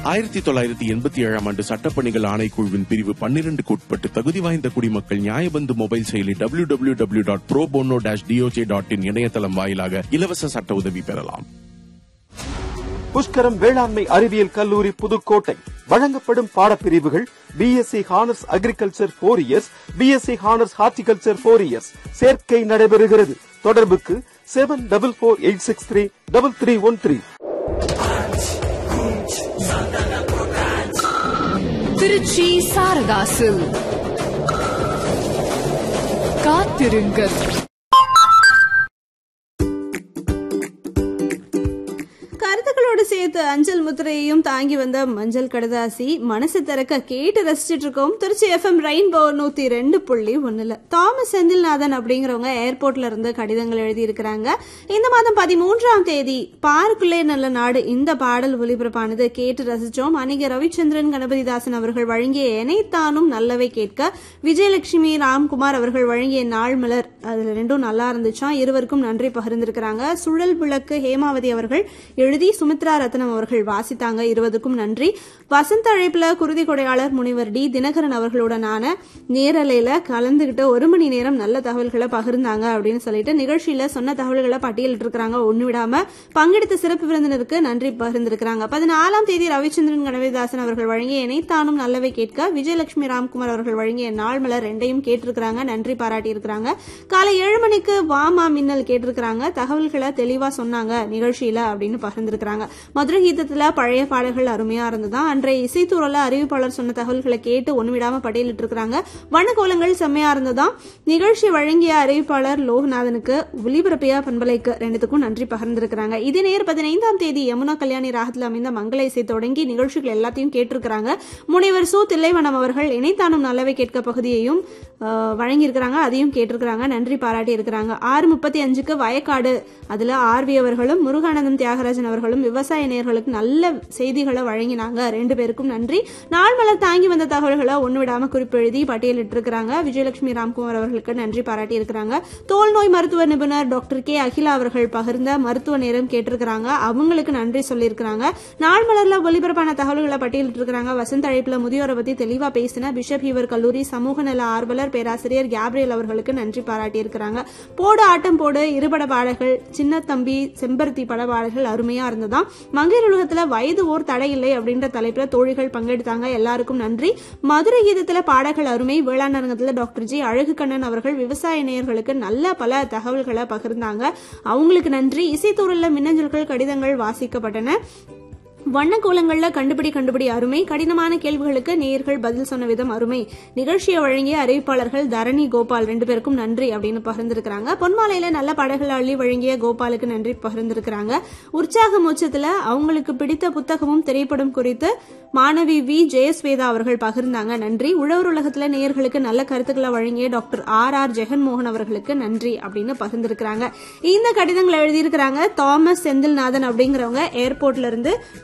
ஆயிரத்தி தொள்ளாயிரத்தி எண்பத்தி ஏழாம் ஆண்டு சட்டப்பணிகள் ஆணைக்குழுவின் பிரிவு பன்னிரண்டுக்கு உட்பட்டு தகுதி வாய்ந்த குடிமக்கள் நியாயபந்து மொபைல் செயலி W W W dot pro bono dash DOJ dot in இணையதளம் வாயிலாக இலவச சட்ட உதவி பெறலாம் புஷ்கரம் வேளாண்மை அறிவியல் கல்லூரி புதுக்கோட்டை வழங்கப்படும் பாடப்பிரிவுகள் BSc honours agriculture four years BSc honours horticulture four years சேர்க்கை நடைபெறுகிறது தொடர்புக்கு seven double four eight six three double three one three Trichy சாரதாசில் காத்திருங்கள் கருத்துக்களோடு சேர்த்து அஞ்சல் முத்திரையையும் தாங்கி வந்த மஞ்சள் கடதாசி மனசு திறக்க கேட்டு ரசிச்சிட்டு இருக்கோம் திருச்சி எஃப்எம் ரெயின்போ நூத்தி ரெண்டு புள்ளி ஒண்ணுல தாமஸ் செந்தில்நாதன் அப்படிங்கிறவங்க ஏர்போர்ட்ல இருந்து கடிதங்கள் எழுதி இருக்கிறாங்க இந்த மாதம் பதிமூன்றாம் தேதி பார்க்குள்ளே நல்ல நாடு இந்த பாடல் ஒலிபரப்பானது கேட்டு ரசிச்சோம் அன்னைக்கு ரவிச்சந்திரன் கணபதிதாசன் அவர்கள் வழங்கிய எனைத்தானும் நல்லவை கேட்க விஜயலட்சுமி ராம்குமார் அவர்கள் வழங்கிய நாள் மலர் அதுல ரெண்டும் நல்லா இருந்துச்சாம் இருவருக்கும் நன்றி பகிர்ந்திருக்கிறாங்க சுழல் விளக்கு ஹேமாவதி அவர்கள் எழுதி சுமித்ரா ரத்னம் அவர்கள் வாசித்தாங்க இருவதுக்கும் நன்றி வசந்த அழைப்புல குருதி கொடையாளர் முனைவர் டி தினகரன் அவர்களுடனான நேரலையில கலந்துகிட்டு ஒரு மணி நேரம் நல்ல தகவல்களை பகிர்ந்தாங்க அப்படின்னு சொல்லிட்டு நிகழ்ச்சியில சொன்ன தகவல்களை பட்டியலிட்டு இருக்கிறாங்க ஒண்ணு விடாம பங்கெடுத்த சிறப்பு விருந்தினருக்கு நன்றி பகிர்ந்திருக்கிறாங்க பதினாலாம் தேதி ரவிச்சந்திரன் கணபதிதாசன் அவர்கள் வழங்கிய இணைத்தானும் நல்லவை கேட்க விஜயலட்சுமி ராம்குமார் அவர்கள் வழங்கிய நாள் மலர் ரெண்டையும் கேட்டிருக்கிறாங்க நன்றி பாராட்டி இருக்கிறாங்க காலை ஏழு மணிக்கு வாமா மின்னல் கேட்டிருக்கிறாங்க தகவல்களை தெளிவா சொன்னாங்க நிகழ்ச்சியில அப்படின்னு பகிர்ந்திருக்கிறாங்க மதுரை கீதத்துல பழைய பாடல்கள் அருமையா இருந்ததா அன்றைய இசைத்தூரல அறிவிப்பாளர் சொன்ன தகவல்களை கேட்டு ஒண்ணு விடாம பட்டியலிட்டு இருக்கிறாங்க வண்ணக்கோலங்கள் செம்மையா இருந்ததா நிகழ்ச்சி வழங்கிய அறிவிப்பாளர் லோகநாதனுக்கு ஒலிபரப்பியா பண்பலைக்கு ரெண்டுத்துக்கும் நன்றி பகிர்ந்திருக்கிறாங்க இதே நேர் பதினைந்தாம் தேதி யமுனா கல்யாணி ராகத்தில் அமைந்த மங்கள இசை தொடங்கி நிகழ்ச்சிகள் எல்லாத்தையும் கேட்டிருக்கிறாங்க முனைவர் சு தில்லைவனம் அவர்கள் இணைத்தானும் நல்லவை கேட்க பகுதியையும் அஹ், வழங்கியிருக்கிறாங்க அதையும் கேட்டிருக்கிறாங்க நன்றி பாராட்டி இருக்கிறாங்க ஆறு முப்பத்தி அஞ்சுக்கு வயக்காடு அதுல ஆர்வி அவர்களும் முருகானந்தம் தியாகராஜன் அவர்களும் விவசாய நேயர்களுக்கு நல்ல செய்திகளை வழங்கினாங்க ரெண்டு பேருக்கும் நன்றி நாள் மலர் தாங்கி வந்த தகவல்களை ஒண்ணு விடாம குறிப்பெழுதி பட்டியலிட்டு இருக்கிறாங்க விஜயலட்சுமி ராம்குமார் அவர்களுக்கு நன்றி பாராட்டி இருக்கிறாங்க தோல் நோய் மருத்துவ நிபுணர் டாக்டர் கே அகிலா அவர்கள் பகிர்ந்த மருத்துவ நேரம் கேட்டிருக்கிறாங்க அவங்களுக்கு நன்றி சொல்லியிருக்கிறாங்க நாள் மலர்ல ஒலிபரப்பான தகவல்களை பட்டியலிட்டு இருக்கிறாங்க வசந்த அழைப்புல முதியோரை பத்தி தெளிவா பேசின பிஷப் ஹீவர் கல்லூரி சமூக நல ஆர்வலர் பேராசிரியர் கேப்ரியல் அவர்களுக்கு நன்றி பாராட்டி இருக்கிறாங்க போடு ஆட்டம் போடு இருபட பாடல்கள் சின்ன தம்பி செம்பருத்தி பட பாடல்கள் அருமையா இருந்ததாம் மங்கையர் உலகத்துல வயது ஓர் தடை இல்லை அப்படின்ற தலைப்புல தோழிகள் பங்கெடுத்தாங்க எல்லாருக்கும் நன்றி மதுரை கீதத்துல பாடல்கள் அருமை வேளாண் அரங்கத்துல டாக்டர் ஜி அழகுகண்ணன் அவர்கள் விவசாய நேயர்களுக்கு நல்ல பல தகவல்களை பகிர்ந்தாங்க அவங்களுக்கு நன்றி இசைத்தூரல்ல மின்னஞ்சல்கள் கடிதங்கள் வாசிக்கப்பட்டன வண்ணக்கோலங்கள்ல கண்டுபிடி கண்டுபிடி அருமை கடினமான கேள்விகளுக்கு நேயர்கள் பதில் சொன்ன விதம் அருமை நிகழ்ச்சியை வழங்கிய அறிவிப்பாளர்கள் தரணி கோபால் ரெண்டு பேருக்கும் நன்றி அப்படின்னு பகிர்ந்திருக்கிறாங்க பொன்மாலையில நல்ல பாடல்கள் அள்ளி வழங்கிய கோபாலுக்கு நன்றி பகிர்ந்திருக்கிறாங்க உற்சாக மோட்சத்துல அவங்களுக்கு பிடித்த புத்தகமும் திரைப்படம் குறித்து மாணவி வி ஜெயஸ்வேதா அவர்கள் பகிர்ந்தாங்க நன்றி உழவர் உலகத்துல நேயர்களுக்கு நல்ல கருத்துக்களை வழங்கிய டாக்டர் ஆர் ஆர் ஜெகன்மோகன் அவர்களுக்கு நன்றி அப்படின்னு பகிர்ந்திருக்கிறாங்க இந்த கடிதங்களை எழுதியிருக்கிறாங்க தாமஸ் செந்தில்நாதன் அப்படிங்கிறவங்க ஏர்போர்ட்ல இருந்து